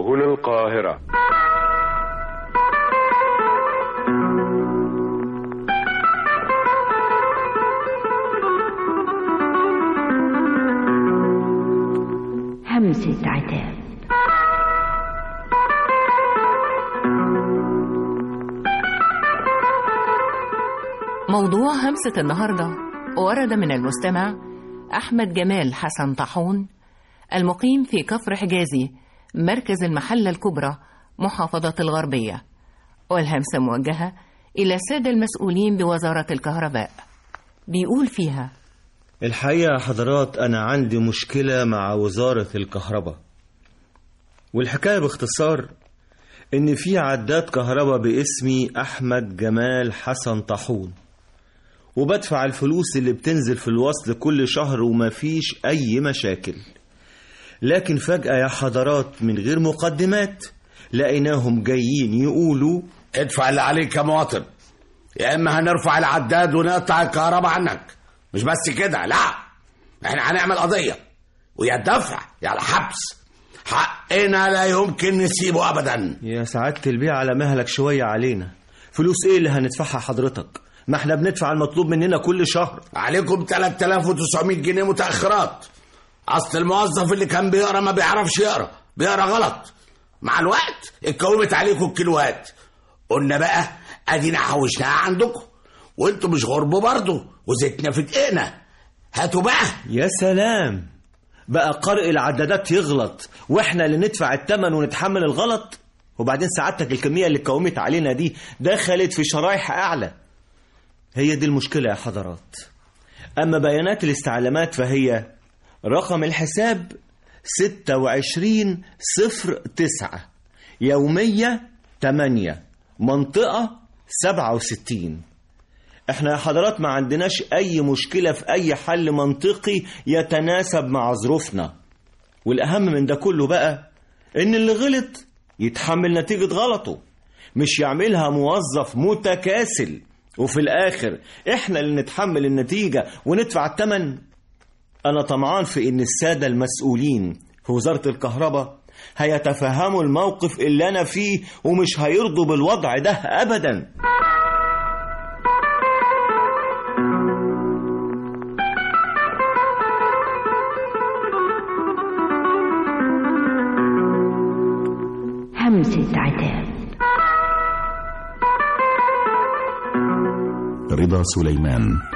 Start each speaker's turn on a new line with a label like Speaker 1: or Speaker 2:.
Speaker 1: هنا القاهرة
Speaker 2: همسة عتاب
Speaker 3: موضوع همسة النهاردة ورد من المستمع أحمد جمال حسن طاحون المقيم في كفر حجازي مركز المحلة الكبرى محافظة الغربية والهمسة موجهة إلى السادة المسؤولين بوزارة الكهرباء بيقول فيها
Speaker 4: الحقيقة يا حضرات أنا عندي مشكلة مع وزارة الكهرباء والحكاية باختصار إن في عداد كهرباء باسمي أحمد جمال حسن طاحون وبدفع الفلوس اللي بتنزل في الوصل كل شهر ومفيش أي مشاكل لكن فجأة يا حضرات من غير مقدمات لقيناهم جايين يقولوا
Speaker 5: ادفع اللي عليك يا مواطن يا اما هنرفع العداد ونقطع الكهرباء عنك مش بس كده لا احنا هنعمل قضيه ويا الدفع يا الحبس حقنا لا يمكن نسيبه ابدا
Speaker 4: يا سعادة البيع على مهلك شوية علينا فلوس ايه اللي هندفعها حضرتك ما احنا بندفع المطلوب مننا كل شهر
Speaker 5: عليكم 3900 جنيه متاخرات اصل الموظف اللي كان بيقرا ما بيعرفش يقرا بيقرا غلط مع الوقت اتكومت عليكم الكيلوات قلنا بقى ادينا حوشناها عندكم وانتوا مش غرب برضه وزيتنا في دقيقنا هاتوا بقى
Speaker 4: يا سلام بقى قارئ العدادات يغلط واحنا اللي ندفع الثمن ونتحمل الغلط وبعدين سعادتك الكمية اللي اتكومت علينا دي دخلت في شرايح أعلى هي دي المشكلة يا حضرات أما بيانات الاستعلامات فهي رقم الحساب 26 صفر تسعة يومية 8 منطقة 67 احنا يا حضرات ما عندناش اي مشكلة في اي حل منطقي يتناسب مع ظروفنا والاهم من ده كله بقى ان اللي غلط يتحمل نتيجة غلطه مش يعملها موظف متكاسل وفي الاخر احنا اللي نتحمل النتيجة وندفع الثمن انا طمعان في ان السادة المسؤولين في وزارة الكهرباء هيتفهموا الموقف اللي انا فيه ومش هيرضوا بالوضع ده ابدا
Speaker 2: همسة عتاب
Speaker 6: رضا سليمان